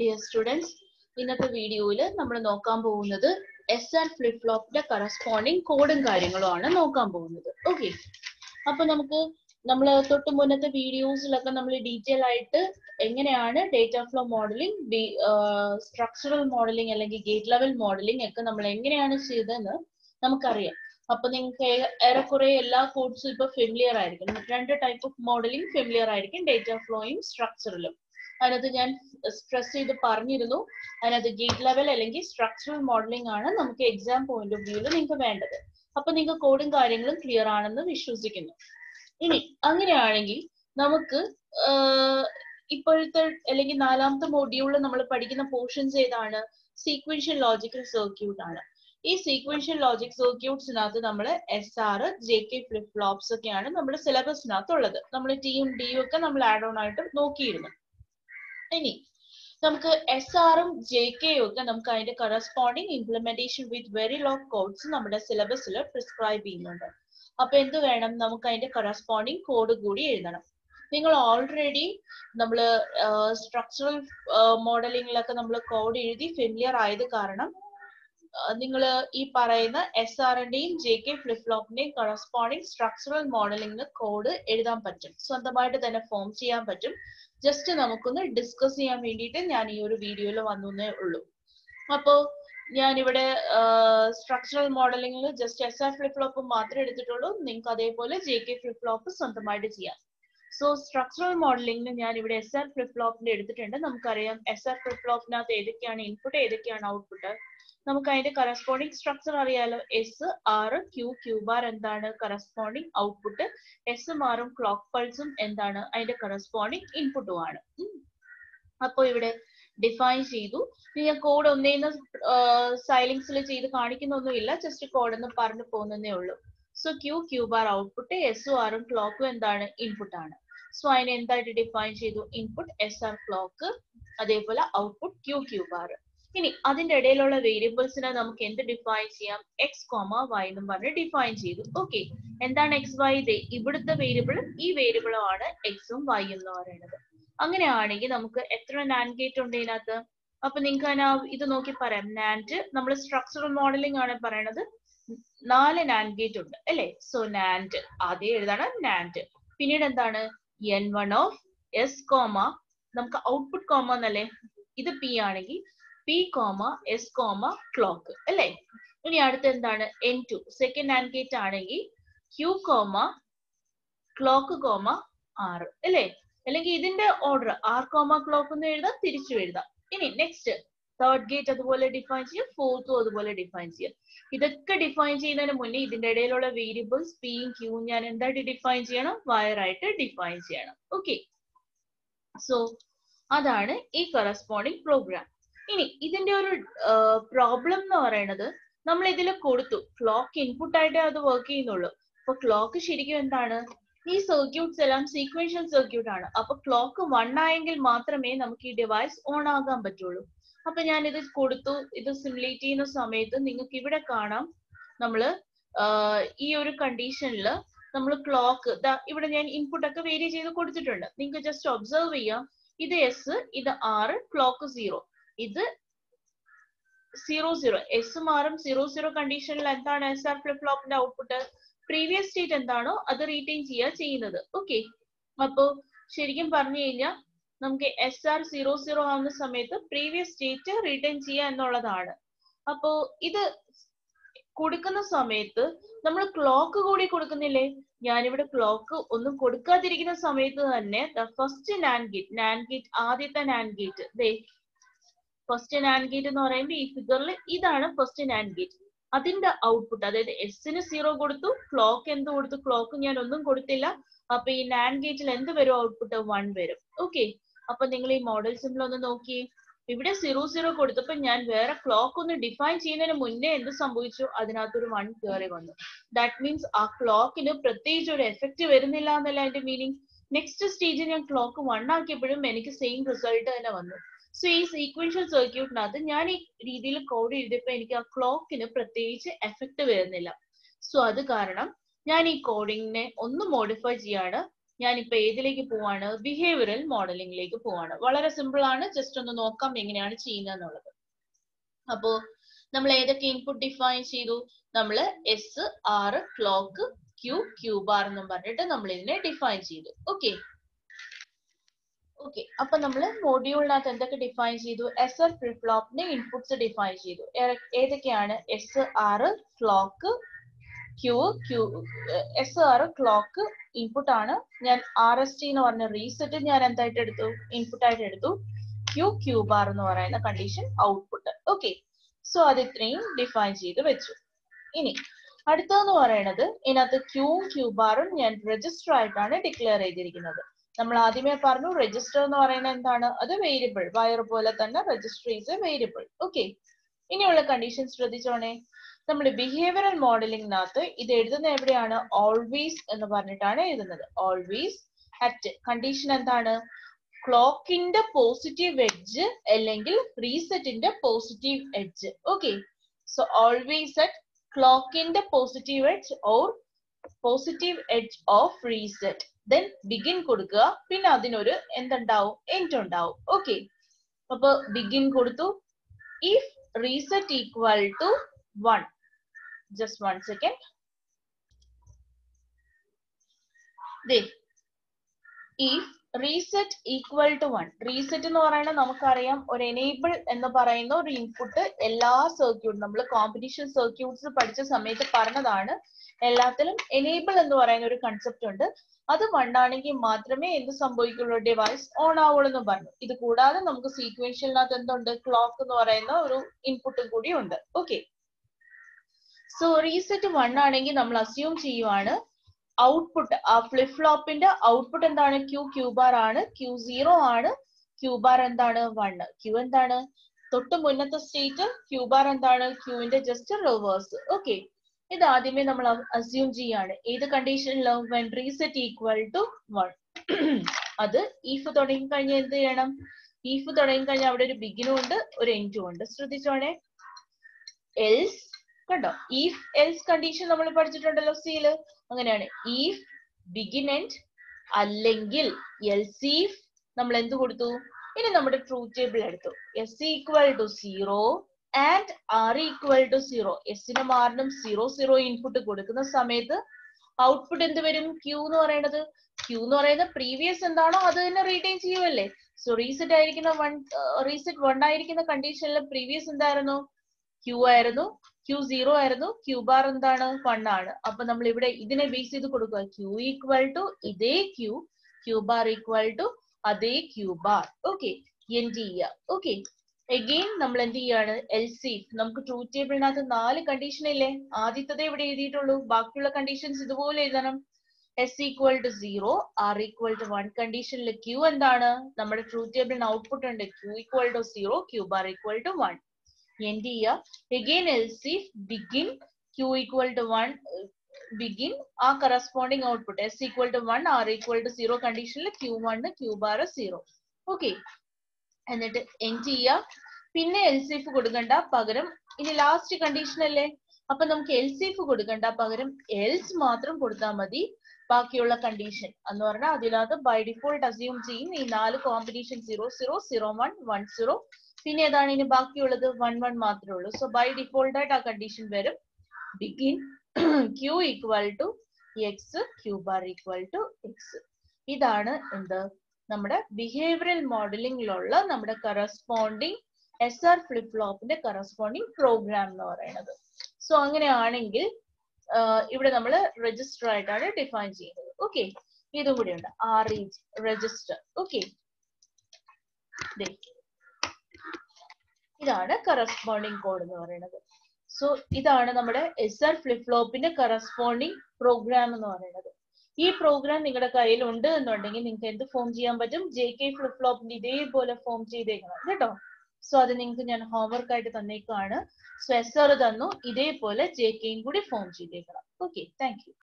Dear students ഇന്നത്തെ വീഡിയോയിൽ നമ്മൾ നോക്കാൻ പോകുന്നത് എസ് ആൻഡ് ഫ്ലിപ്പ് ഫ്ലോപ്പിന്റെ കറസ്പോണ്ടിങ് കോഡും കാര്യങ്ങളുമാണ് നോക്കാൻ പോകുന്നത് ഓക്കെ അപ്പൊ നമുക്ക് നമ്മൾ തൊട്ട് മുന്നത്തെ വീഡിയോസിലൊക്കെ നമ്മൾ ഡീറ്റെയിൽ ആയിട്ട് എങ്ങനെയാണ് data flow modelling structural modelling അല്ലെങ്കിൽ ഗേറ്റ് ലെവൽ മോഡലിംഗ് ഒക്കെ നമ്മൾ എങ്ങനെയാണ് ചെയ്തതെന്ന് നമുക്കറിയാം അപ്പൊ നിങ്ങൾക്ക് ഏറെക്കുറെ എല്ലാ കോഡ്സും ഇപ്പൊ ഫെമിലിയർ ആയിരിക്കും രണ്ട് ടൈപ്പ് ഓഫ് മോഡലിംഗ് ഫെമിലിയർ ആയിരിക്കും ഡേറ്റ ഫ്ലോയും സ്ട്രക്ചറലും അതിനകത്ത് ഞാൻ സ്ട്രെസ് ചെയ്ത് പറഞ്ഞിരുന്നു അതിനകത്ത് ഗേറ്റ് ലെവൽ അല്ലെങ്കിൽ സ്ട്രക്ചറൽ മോഡലിംഗ് ആണ് നമുക്ക് എക്സാം പോയിന്റ് ഓഫ് വ്യൂവിൽ നിങ്ങൾക്ക് വേണ്ടത് അപ്പൊ നിങ്ങൾക്ക് കോഡും കാര്യങ്ങളും ക്ലിയർ ആണെന്ന് വിശ്വസിക്കുന്നു ഇനി അങ്ങനെയാണെങ്കിൽ നമുക്ക് ഇപ്പോഴത്തെ അല്ലെങ്കിൽ നാലാമത്തെ മൊഡ്യൂളിൽ നമ്മൾ പഠിക്കുന്ന പോർഷൻസ് ഏതാണ് സീക്വൻഷ്യൽ ലോജിക്കൽ സർക്യൂട്ട് ആണ് ഈ സീക്വൻഷ്യൽ ലോജിക് സർക്യൂട്ട്സിനകത്ത് നമ്മൾ S R J K flip flops ഒക്കെയാണ് നമ്മുടെ സിലബസിനകത്ത് ഉള്ളത് നമ്മൾ ടിയും ഡിയും ഒക്കെ നമ്മൾ ആഡ് ഓൺ ആയിട്ട് നോക്കിയിരുന്നു ഇനി നമുക്ക് എസ് ആറും ജെ കെയും ഒക്കെ നമുക്ക് അതിന്റെ corresponding implementation with very low codes നമ്മുടെ സിലബസിൽ പ്രിസ്ക്രൈബ് ചെയ്യുന്നുണ്ട് അപ്പൊ എന്ത് വേണം നമുക്ക് അതിന്റെ കറസ്പോണ്ടിങ് കോഡ് കൂടി എഴുതണം നിങ്ങൾ ഓൾറെഡി നമ്മൾ സ്ട്രക്ചറൽ മോഡലിംഗിലൊക്കെ നമ്മൾ കോഡ് എഴുതി ഫെമിലിയർ ആയത് കാരണം നിങ്ങൾ ഈ പറയുന്ന എസ് ആറിന്റെയും ജെ കെ ഫ്ലിപ്പ് ഫ്ലോപ്പിന്റെയും കറസ്പോണ്ടിങ് സ്ട്രക്ചറൽ മോഡലിംഗിന് കോഡ് എഴുതാൻ പറ്റും സ്വന്തമായിട്ട് തന്നെ ഫോം ചെയ്യാൻ പറ്റും ജസ്റ്റ് നമുക്കൊന്ന് ഡിസ്കസ് ചെയ്യാൻ വേണ്ടിയിട്ട് ഞാൻ ഈ ഒരു വീഡിയോയിൽ വന്നേ ഉള്ളൂ അപ്പോ ഞാനിവിടെ സ്ട്രക്ചറൽ മോഡലിംഗിൽ just S R flip flop മാത്രമേ എടുത്തിട്ടുള്ളൂ നിങ്ങൾക്ക് അതേപോലെ ജെ കെ ഫ്ലിപ്പ് ഫ്ലോപ്പ് സ്വന്തമായിട്ട് ചെയ്യാം സോ സ്ട്രക്ചറൽ മോഡലിംഗിന് ഞാൻ ഇവിടെ എസ് ആർ ഫ്ലിപ്പ് ഫ്ലോപ്പിന്റെ എടുത്തിട്ടുണ്ട് നമുക്കറിയാം എസ് ആർ ഫ്ലിപ്പ് ഫ്ലോപ്പിനകത്ത് ഏതൊക്കെയാണ് ഇൻപുട്ട് ഏതൊക്കെയാണ് ഔട്ട്പുട്ട് നമുക്ക് അതിന്റെ കറസ്പോണ്ടിങ് സ്ട്രക്ചർ അറിയാലോ S R Q Q bar എന്താണ് കറസ്പോണ്ടിങ് ഔട്ട്പുട്ട് എസ് മാറും ക്ലോക്ക് പൾസും എന്താണ് അതിന്റെ കറസ്പോണ്ടിങ് ഇൻപുട്ടും ആണ് അപ്പോൾ ഇവിടെ ഡിഫൈൻ ചെയ്തു ഞാൻ കോഡ് ഒന്നേന്ന് സൈലിങ്സിൽ ചെയ്ത് കാണിക്കുന്നൊന്നുമില്ല ജസ്റ്റ് കോഡ് എന്ന് പറഞ്ഞു പോകുന്നതേ ഉള്ളൂ so Q Q bar output എസും ആറും ക്ലോക്കും എന്താണ് ഇൻപുട്ട് ആണ് സോ അതിനെ എന്തായിട്ട് ഡിഫൈൻ ചെയ്തു ഇൻപുട്ട് എസ് ആർ ക്ലോക്ക് അതേപോലെ ഔട്ട്പുട്ട് ക്യൂ ക്യൂ ബാർ ഇനി അതിന്റെ ഇടയിലുള്ള വേരിയബിൾസിനെ നമുക്ക് എന്ത് ഡിഫൈൻ ചെയ്യാം എക്സ് കോമ വൈ എന്നും പറഞ്ഞ് ഡിഫൈൻ ചെയ്തു ഓക്കെ എന്താണ് എക്സ് വൈ ഇത് ഇവിടുത്തെ വേരിയബിളും ഈ വേരിയബിളും ആണ് എക്സും വൈ എന്ന് പറയുന്നത് അങ്ങനെയാണെങ്കിൽ നമുക്ക് എത്ര നാൻഡ് ഗേറ്റ് ഉണ്ട് ഇതിനകത്ത് അപ്പൊ നിങ്ങൾക്ക് അതിനാ ഇത് നോക്കി പറയാം നാൻഡ് നമ്മൾ സ്ട്രക്ചറൽ മോഡലിംഗ് ആണ് പറയണത് നാല് നാൻഡ് ഗേറ്റ് ഉണ്ട് അല്ലെ സോ നാൻഡ് ആദ്യം എഴുതണം നാൻഡ് പിന്നീട് എന്താണ് N one of S comma നമുക്ക് ഔട്ട്പുട്ട് കോമ എന്നല്ലേ ഇത് പി ആണെങ്കിൽ P comma S comma clock അല്ലേ ഇനി അടുത്ത് എന്താണ് N two second NAND gate ആണെങ്കിൽ Q comma clock comma R അല്ലേ അല്ലെങ്കിൽ ഇതിന്റെ ഓർഡർ ആർ കോമ ക്ലോക്ക് എന്ന് എഴുതാം തിരിച്ചു എഴുതാം ഇനി നെക്സ്റ്റ് തേർഡ് ഗേറ്റ് അതുപോലെ ഡിഫൈൻ ചെയ്യാം ഫോർത്തും അതുപോലെ ഡിഫൈൻ ചെയ്യാം ഇതൊക്കെ ഡിഫൈൻ ചെയ്യുന്നതിന് മുന്നേ ഇതിന്റെ ഇടയിലുള്ള വേരിയബിൾസ് പിയും ക്യൂവും ഞാൻ എന്തായിട്ട് ഡിഫൈൻ ചെയ്യണം വയർ ആയിട്ട് ഡിഫൈൻ ചെയ്യണം ഓക്കെ സോ അതാണ് ഈ കറസ്പോണ്ടിങ് പ്രോഗ്രാം ഇനി ഇതിന്റെ ഒരു പ്രോബ്ലം എന്ന് പറയുന്നത് നമ്മൾ ഇതിൽ കൊടുത്തു ക്ലോക്ക് ഇൻപുട്ട് ആയിട്ടേ അത് വർക്ക് ചെയ്യുന്നുള്ളൂ അപ്പൊ ക്ലോക്ക് ശരിക്കും എന്താണ് ഈ സർക്യൂട്ട്സ് എല്ലാം സീക്വൻഷ്യൽ സർക്യൂട്ട് ആണ് അപ്പൊ ക്ലോക്ക് വൺ ആയെങ്കിൽ മാത്രമേ നമുക്ക് ഈ ഡിവൈസ് ഓൺ ആകാൻ പറ്റുള്ളൂ അപ്പൊ ഞാൻ ഇത് കൊടുത്തു ഇത് സിമുലേറ്റ് ചെയ്യുന്ന സമയത്ത് നിങ്ങൾക്ക് ഇവിടെ കാണാം നമ്മള് ഈ ഒരു കണ്ടീഷനിൽ നമ്മൾ ക്ലോക്ക് ഇവിടെ ഞാൻ ഇൻപുട്ട് ഒക്കെ വേരി ചെയ്ത് കൊടുത്തിട്ടുണ്ട് നിങ്ങൾക്ക് ജസ്റ്റ് ഒബ്സർവ് ചെയ്യാം ഇത് എസ് ഇത് ആറ് ക്ലോക്ക് സീറോ ഇത് സീറോ സീറോ എസ് മാറും സീറോ സീറോ കണ്ടീഷനിൽ എന്താണ് എസ് ആർ ഫ്ലിപ്പ് ഫ്ലോപ്പിന്റെ ഔട്ട്പുട്ട് പ്രീവിയസ് സ്റ്റേറ്റ് എന്താണോ അത് റീറ്റെയിൻ ചെയ്യുക ചെയ്യുന്നത് ഓക്കെ അപ്പോ ശരിക്കും പറഞ്ഞു കഴിഞ്ഞാൽ നമുക്ക് എസ് ആർ സീറോ സീറോ ആവുന്ന സമയത്ത് പ്രീവിയസ് സ്റ്റേറ്റ് റീറ്റെയിൻ ചെയ്യുക എന്നുള്ളതാണ് അപ്പോ ഇത് കൊടുക്കുന്ന സമയത്ത് നമ്മൾ ക്ലോക്ക് കൂടി കൊടുക്കുന്നില്ലേ ഞാനിവിടെ ക്ലോക്ക് ഒന്നും കൊടുക്കാതിരിക്കുന്ന സമയത്ത് തന്നെ first NAND gate NAND gate ആദ്യത്തെ നാൻ ഗേറ്റ് ദേ ഫസ്റ്റ് നാൻ ഗേറ്റ് എന്ന് പറയുമ്പോൾ ഈ ഫിഗറിൽ ഇതാണ് ഫസ്റ്റ് നാൻ ഗേറ്റ് അതിന്റെ ഔട്ട്പുട്ട് അതായത് എസിന് സീറോ കൊടുത്തു ക്ലോക്ക് എന്ത് കൊടുത്തു ക്ലോക്ക് ഞാൻ ഒന്നും കൊടുത്തില്ല അപ്പൊ ഈ നാൻ ഗേറ്റിൽ എന്ത് വരും ഔട്ട്പുട്ട് വൺ വരും ഓക്കെ അപ്പൊ നിങ്ങൾ ഈ മോഡൽ സിമ്പിൾ ഒന്ന് നോക്കി ഇവിടെ സീറോ സീറോ കൊടുത്തപ്പോൾ ഞാൻ വേറെ ക്ലോക്ക് ഒന്ന് ഡിഫൈൻ ചെയ്യുന്നതിന് മുന്നേ എന്ത് സംഭവിച്ചു അതിനകത്തൊരു വൺ കയറി വന്നു ദാറ്റ് മീൻസ് ആ ക്ലോക്കിന് പ്രത്യേകിച്ച് ഒരു എഫക്റ്റ് വരുന്നില്ല എന്നല്ല അതിന്റെ മീനിങ് നെക്സ്റ്റ് സ്റ്റേജിൽ ഞാൻ ക്ലോക്ക് വൺ ആക്കിയപ്പോഴും എനിക്ക് സെയിം റിസൾട്ട് തന്നെ വന്നു സോ ഈ സീക്വൻഷ്യൽ സർക്യൂട്ടിനകത്ത് ഞാൻ ഈ രീതിയിൽ കോഡ് എഴുതിയപ്പോൾ എനിക്ക് ആ ക്ലോക്കിന് പ്രത്യേകിച്ച് എഫക്റ്റ് വരുന്നില്ല സോ അത് കാരണം ഞാൻ ഈ കോഡിങ്ങിനെ ഒന്ന് മോഡിഫൈ ചെയ്യാണ് ഞാനിപ്പോ ഏതിലേക്ക് പോവാണ് ബിഹേവിയറൽ മോഡലിംഗിലേക്ക് പോവാണ് വളരെ സിമ്പിൾ ആണ് ജസ്റ്റ് ഒന്ന് നോക്കാം എങ്ങനെയാണ് ചെയ്യുന്നത് എന്നുള്ളത് അപ്പോ നമ്മൾ ഏതൊക്കെ ഇൻപുട്ട് ഡിഫൈൻ ചെയ്തു നമ്മൾ S R clock Q Q bar എന്നും പറഞ്ഞിട്ട് നമ്മൾ ഇതിനെ ഡിഫൈൻ ചെയ്തു ഓക്കെ ഓക്കെ അപ്പൊ നമ്മൾ മോഡ്യൂളിനകത്ത് എന്തൊക്കെ ഡിഫൈൻ ചെയ്തു എസ് ആർ ഫ്ലിപ്പ് ഫ്ലോപ്പിന്റെ ഇൻപുട്സ് ഡിഫൈൻ ചെയ്തു ഏതൊക്കെയാണ് S R clock Q Q S R clock input ആണ് ഞാൻ ആർ എസ് ടി എന്ന് പറഞ്ഞ റീസെറ്റ് ഞാൻ എന്തായിട്ട് എടുത്തു ഇൻപുട്ട് ആയിട്ട് എടുത്തു ക്യൂ ക്യൂ ബാർ എന്ന് പറയുന്ന കണ്ടീഷൻ ഔട്ട്പുട്ട് ഓക്കെ സോ അത് ഇത്രയും ഡിഫൈൻ ചെയ്ത് വെച്ചു ഇനി അടുത്തതെന്ന് പറയുന്നത് ഇതിനകത്ത് ക്യൂവും ക്യൂ ബാറും ഞാൻ രജിസ്റ്റർ ആയിട്ടാണ് ഡിക്ലെയർ ചെയ്തിരിക്കുന്നത് നമ്മൾ ആദ്യമേ പറഞ്ഞു രജിസ്റ്റർ എന്ന് പറയുന്നത് എന്താണ് അത് വേരിയബിൾ വയർ പോലെ തന്നെ register is a variable okay ഇനിയുള്ള കണ്ടീഷൻ ശ്രദ്ധിച്ചോണേ നമ്മൾ ബിഹേവിയറൽ മോഡലിംഗിനകത്ത് ഇത് എഴുതുന്ന എവിടെയാണ് ഓൾവേസ് എന്ന് പറഞ്ഞിട്ടാണ് എഴുതുന്നത് ഓൾവേസ് അറ്റ് കണ്ടീഷൻ എന്താണ് ക്ലോക്കിന്റെ പോസിറ്റീവ് എഡ്ജ് അല്ലെങ്കിൽ റീസെറ്റിന്റെ positive edge okay so always at ക്ലോക്കിന്റെ positive edge or positive edge of reset then begin കൊടുക്കുക പിന്നെ അതിനൊരു എന്തുണ്ടാവും എൻഡ് ഉണ്ടാവും ഓക്കെ അപ്പൊ ബിഗിൻ കൊടുത്തു if reset equal to one just one second. This if reset equal to one reset എന്ന് പറയുന്നത് നമുക്കറിയാം ഒരു എനേബിൾ എന്ന് പറയുന്ന ഒരു ഇൻപുട്ട് എല്ലാ സർക്യൂട്ട് നമ്മൾ കോമ്പറ്റീഷൻ സർക്യൂട്ട്സ് പഠിച്ച സമയത്ത് പറഞ്ഞതാണ് എല്ലാത്തിലും എനേബിൾ എന്ന് പറയുന്ന ഒരു കൺസെപ്റ്റ് ഉണ്ട് അത് വണ്ണാണെങ്കിൽ മാത്രമേ എന്ത് സംഭവിക്കുള്ളൂ ഡിവൈസ് ഓൺ ആവുള്ളൂ എന്ന് പറഞ്ഞു ഇത് കൂടാതെ നമുക്ക് സീക്വൻഷ്യലിനകത്ത് എന്തുണ്ട് ക്ലോക്ക് എന്ന് പറയുന്ന ഒരു ഇൻപുട്ടും കൂടി ഉണ്ട് ഓക്കെ സോ റീസെറ്റ് വൺ ആണെങ്കിൽ നമ്മൾ അസ്യൂം ചെയ്യുവാണ് ഔട്ട്പുട്ട് ആ ഫ്ലിപ്പ് ഫ്ലോപ്പിന്റെ ഔട്ട്പുട്ട് എന്താണ് ക്യൂ ക്യൂ ബാർ ആണ് ക്യൂ സീറോ ആണ് ക്യൂ ബാർ എന്താണ് വൺ ക്യൂ എന്താണ് തൊട്ട് മുന്നത്തെ സ്റ്റേറ്റ് ക്യൂ ബാർ എന്താണ് ക്യൂവിന്റെ ജസ്റ്റ് റിവേഴ്സ് ഓക്കെ ഇത് ആദ്യമേ നമ്മൾ അസ്യൂം ചെയ്യാണ് ഏത് കണ്ടീഷനിൽ when reset equal to one അത് ഈഫ് തുടങ്ങി കഴിഞ്ഞാൽ എന്ത് ചെയ്യണം ഈഫ് തുടങ്ങി കഴിഞ്ഞാൽ അവിടെ ഒരു ബിഗിനും ഉണ്ട് ഒരു എൻഡും ഉണ്ട് ശ്രദ്ധിച്ചോണേ എൽസ് കണ്ടോ ഈഫ് എൽസ് കണ്ടീഷൻ നമ്മൾ പഠിച്ചിട്ടുണ്ടല്ലോ സിയില് അങ്ങനെയാണ് ഈഫ് ബിഗിൻ എൻഡ് അല്ലെങ്കിൽ എൽസ് ഈഫ് നമ്മൾ എന്ത് കൊടുത്തു ഇനി നമ്മുടെ ട്രൂത്ത് ടേബിൾ എടുത്തു S equal to zero and R equal to zero എസിനും ആറിനും സീറോ സീറോ ഇൻപുട്ട് കൊടുക്കുന്ന സമയത്ത് ഔട്ട്പുട്ട് എന്ത് വരും ക്യൂ എന്ന് പറയുന്നത് ക്യൂ എന്ന് പറയുന്നത് പ്രീവിയസ് എന്താണോ അത് തന്നെ റീറ്റെയിൻ ചെയ്യുമല്ലേ സോ റീസെറ്റ് ആയിരിക്കുന്ന വൺ റീസെറ്റ് വൺ ആയിരിക്കുന്ന കണ്ടീഷനിൽ പ്രീവിയസ് എന്തായിരുന്നു ക്യൂ ആയിരുന്നു ക്യൂ സീറോ ആയിരുന്നു ക്യൂ ബാർ എന്താണ് വൺ ആണ് അപ്പൊ നമ്മൾ ഇവിടെ ഇതിനെ ബേസ് ചെയ്ത് കൊടുക്കുക ക്യൂ ഈക്വൽ ടു ഇതേ Q Q bar equal to അതേ ക്യൂ ബാർ ഓക്കെ എന്ത് ചെയ്യുക ഓക്കെ എഗെയിൻ നമ്മൾ എന്ത് ചെയ്യാണ് എൽ സി നമുക്ക് ട്രൂത്ത് ടേബിളിനകത്ത് നാല് കണ്ടീഷൻ ഇല്ലേ ആദ്യത്തതേ ഇവിടെ എഴുതിയിട്ടുള്ളൂ ബാക്കിയുള്ള കണ്ടീഷൻസ് ഇതുപോലെ എഴുതണം S equal to zero R equal to one കണ്ടീഷനിൽ ക്യൂ എന്താണ് നമ്മുടെ ട്രൂത്ത് ടേബിളിന് ഔട്ട്പുട്ട് ഉണ്ട് Q equal to zero Q bar equal to one എന്ത് ചെയ്യുക again L C begin Q equal to one begin ആ corresponding output S equal to one R equal to zero കണ്ടീഷനിൽ Q one Q bar zero okay എന്നിട്ട് N ചെയ്യുക പിന്നെ L സീഫ് കൊടുക്കണ്ട പകരം ഇനി ലാസ്റ്റ് കണ്ടീഷൻ അല്ലേ അപ്പൊ നമുക്ക് എൽ സീഫ് കൊടുക്കണ്ട പകരം എൽസ് മാത്രം കൊടുത്താൽ മതി ബാക്കിയുള്ള കണ്ടീഷൻ എന്ന് പറഞ്ഞാൽ അതിനകത്ത് ബൈ ഡിഫോൾട്ട് അസ്യൂം ചെയ്യും ഈ നാല് competition zero zero zero one one zero പിന്നെ ഏതാണ് ഇനി ബാക്കിയുള്ളത് വൺ വൺ മാത്രമേ ഉള്ളൂ സോ ബൈ ഡിഫോൾട്ട് ആയിട്ട് ആ കണ്ടീഷൻ വരും begin Q equal to X Q bar equal to X ഇതാണ് എന്ത് നമ്മുടെ ബിഹേവിയറൽ മോഡലിംഗിലുള്ള നമ്മുടെ കറസ്പോണ്ടിങ് എസ് ആർ ഫ്ലിപ്പ് ഫ്ലോപ്പിന്റെ കറസ്പോണ്ടിങ് പ്രോഗ്രാം എന്ന് പറയുന്നത് സോ അങ്ങനെയാണെങ്കിൽ ഇവിടെ നമ്മൾ രജിസ്റ്റർ ആയിട്ടാണ് ഡിഫൈൻ ചെയ്യുന്നത് ഓക്കെ ഇതും കൂടി ഉണ്ട് ആർ ഇ രജിസ്റ്റർ ഓക്കെ ഇതാണ് കറസ്പോണ്ടിങ് കോഡ് എന്ന് പറയുന്നത് സോ ഇതാണ് നമ്മുടെ എസ് ആർ ഫ്ലിപ്പ് ഫ്ലോപ്പിന്റെ കറസ്പോണ്ടിങ് പ്രോഗ്രാം എന്ന് പറയുന്നത് ഈ പ്രോഗ്രാം നിങ്ങളുടെ കയ്യിൽ ഉണ്ട് എന്നുണ്ടെങ്കിൽ നിങ്ങൾക്ക് എന്ത് ഫോം ചെയ്യാൻ പറ്റും ജെ കെ ഫ്ലിപ്പ് ഫ്ലോപ്പിന്റെ ഇതേപോലെ ഫോം ചെയ്തേക്കണം കേട്ടോ സോ അത് നിങ്ങൾക്ക് ഞാൻ ഹോംവർക്ക് ആയിട്ട് തന്നേക്കാണ് സോ എസ് ആർ തന്നു ഇതേപോലെ ജെ കെയും കൂടി ഫോം ചെയ്തേക്കണം ഓക്കെ താങ്ക് യു